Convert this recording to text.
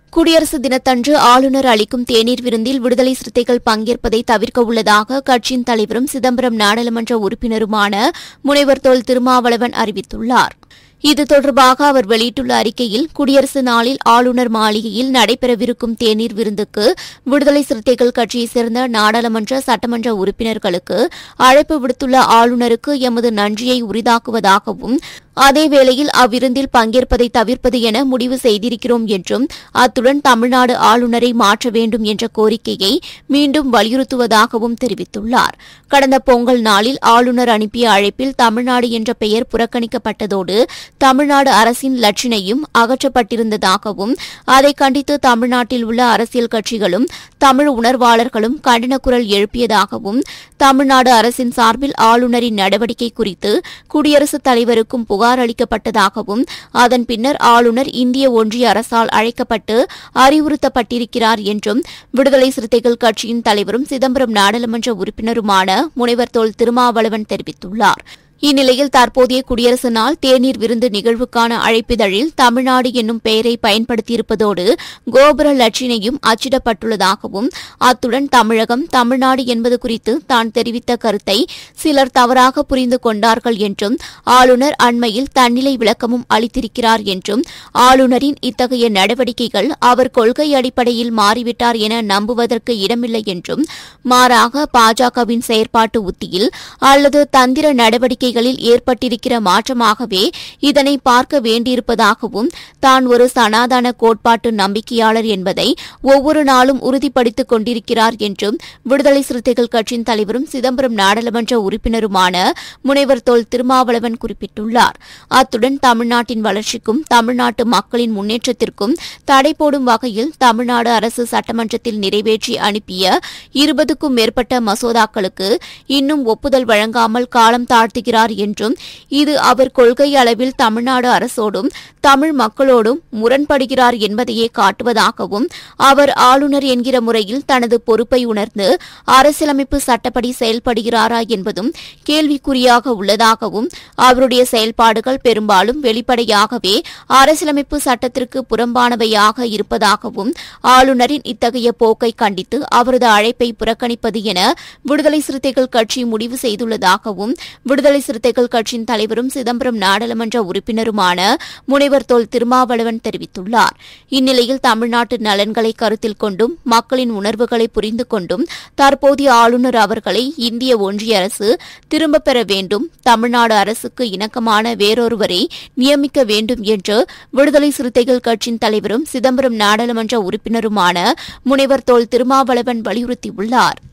குடியரசு தினத்தன்று ஆளுநர் அளிக்கும் தேநீர் விருந்தில் விடுதலை சிறுத்தைகள் பங்கேற்பதை தவிர்க்க உள்ளதாக கட்சியின் தலைவரும் சிதம்பரம் நாடாளுமன்ற உறுப்பினருமான முனைவர் தொல் திருமாவளவன் அறிவித்துள்ளார் இது தொடர்பாக அவர் வெளியிட்டுள்ள அறிக்கையில் குடியரசு நாளில் ஆளுநர் மாளிகையில் நடைபெறவிருக்கும் தேநீர் விருந்துக்கு விடுதலை சிறுத்தைகள் கட்சியைச் சேர்ந்த நாடாளுமன்ற சட்டமன்ற உறுப்பினர்களுக்கு அழைப்பு விடுத்துள்ள ஆளுநருக்கு எமது நன்றியை உரிதாக்குவதாகவும் அதேவேளையில் அவ்விருந்தில் பங்கேற்பதை தவிர்ப்பது என முடிவு செய்திருக்கிறோம் என்றும் அத்துடன் தமிழ்நாடு ஆளுநரை மாற்ற வேண்டும் என்ற கோரிக்கையை மீண்டும் வலியுறுத்துவதாகவும் தெரிவித்துள்ளார் கடந்த பொங்கல் நாளில் ஆளுநர் அனுப்பிய அழைப்பில் தமிழ்நாடு என்ற பெயர் புறக்கணிக்கப்பட்டதோடு தமிழ்நாடு அரசின் லட்சினையும் அகற்றப்பட்டிருந்ததாகவும் அதை கண்டித்து தமிழ்நாட்டில் உள்ள அரசியல் கட்சிகளும் தமிழ் உணர்வாளர்களும் கண்டன குரல் எழுப்பியதாகவும் தமிழ்நாடு அரசின் சார்பில் ஆளுநரின் நடவடிக்கை குறித்து குடியரசுத் தலைவருக்கும் புகார் அளிக்கப்பட்டதாகவும் அதன் பின்னர் ஆளுநர் இந்திய ஒன்றிய அரசால் அழைக்கப்பட்டு அறிவுறுத்தப்பட்டிருக்கிறார் என்றும் விடுதலை சிறுத்தைகள் கட்சியின் தலைவரும் சிதம்பரம் நாடாளுமன்ற உறுப்பினருமான முனைவர் தொல் திருமாவளவன் தெரிவித்துள்ளார் இந்நிலையில் தற்போதைய குடியரசு நாள் தேநீர் விருந்து நிகழ்வுக்கான அழைப்பிதழில் தமிழ்நாடு என்னும் பெயரை பயன்படுத்தியிருப்பதோடு கோபுர லட்சினையும் அச்சிடப்பட்டுள்ளதாகவும் அத்துடன் தமிழகம் தமிழ்நாடு என்பது குறித்து தான் தெரிவித்த கருத்தை சிலர் தவறாக புரிந்து கொண்டார்கள் என்றும் ஆளுநர் அண்மையில் தன்னிலை விளக்கமும் அளித்திருக்கிறார் என்றும் ஆளுநரின் இத்தகைய நடவடிக்கைகள் அவர் கொள்கை அடிப்படையில் மாறிவிட்டார் என நம்புவதற்கு இடமில்லை என்றும் மாறாக பாஜகவின் செயற்பாட்டு உத்தியில் அல்லது தந்திர நடவடிக்கைகளில் ஏற்பட்டிருக்கிற மாற்றமாகவே இதனை பார்க்க வேண்டியிருப்பதாகவும் தான் ஒரு சனாதன கோட்பாட்டு நம்பிக்கையாளர் என்பதை ஒவ்வொரு நாளும் உறுதிப்படுத்திக் கொண்டிருக்கிறார் என்றும் விடுதலை சிறுத்தைகள் கட்சியின் தலைவரும் சிதம்பரம் நாடாளுமன்ற உறுப்பினருமான முனைவர் தொல் திருமாவளவன் குறிப்பிட்டுள்ளார் அத்துடன் தமிழ்நாட்டின் வளர்ச்சிக்கும் தமிழ்நாட்டு மக்களின் முன்னேற்றத்திற்கும் தடை போடும் வகையில் தமிழ்நாடு அரசு சட்டமன்றத்தில் நிறைவேற்றி அனுப்பிய இருபதுக்கும் மேற்பட்ட மசோதாக்களுக்கு இன்னும் ஒப்புதல் வழங்காமல் காலம் தாழ்த்துகிறார் என்றும் இது அவர் கொள்கை அளவில் தமிழ்நாடு அரசோடும் தமிழ் மக்களோடும் முரண்படுகிறார் என்பதையே காட்டுவதாகவும் அவர் ஆளுநர் என்கிற முறையில் தனது பொறுப்பை உணர்ந்து அரசியலமைப்பு சட்டப்படி செயல்படுகிறாரா என்பதும் கேள்விக்குறியாக உள்ளதாகவும் அவருடைய செயல்பாடுகள் பெரும்பாலும் வெளிப்படையாகவே அரசியலமைப்பு சட்டத்திற்கு புறம்பானவையாக இருப்பதாகவும் ஆளுநரின் இத்தகைய போக்கை கண்டித்து அவரது அழைப்பை புறக்கணிப்பது என விடுதலை சிறுத்தைகள் கட்சி முடிவு செய்துள்ளதாகவும் விடுதலை சிறுத்தைகள் கட்சியின் தலைவரும் சிதம்பரம் நாடாளுமன்ற உறுப்பினருமான முனைவர் தொல் திருமாவளவன் தெரிவித்துள்ளார் இந்நிலையில் தமிழ்நாட்டு நலன்களை கருத்தில் கொண்டும் மக்களின் உணர்வுகளை புரிந்து கொண்டும் தற்போதைய ஆளுநர் அவர்களை இந்திய ஒன்றிய அரசு திரும்பப் பெற வேண்டும் தமிழ்நாடு அரசுக்கு இணக்கமான வேறொருவரை நியமிக்க வேண்டும் என்று விடுதலை சிறுத்தைகள் கட்சியின் தலைவரும் சிதம்பரம் நாடாளுமன்ற உறுப்பினருமான முனைவர் தொல் திருமாவளவன் வலியுறுத்தியுள்ளார்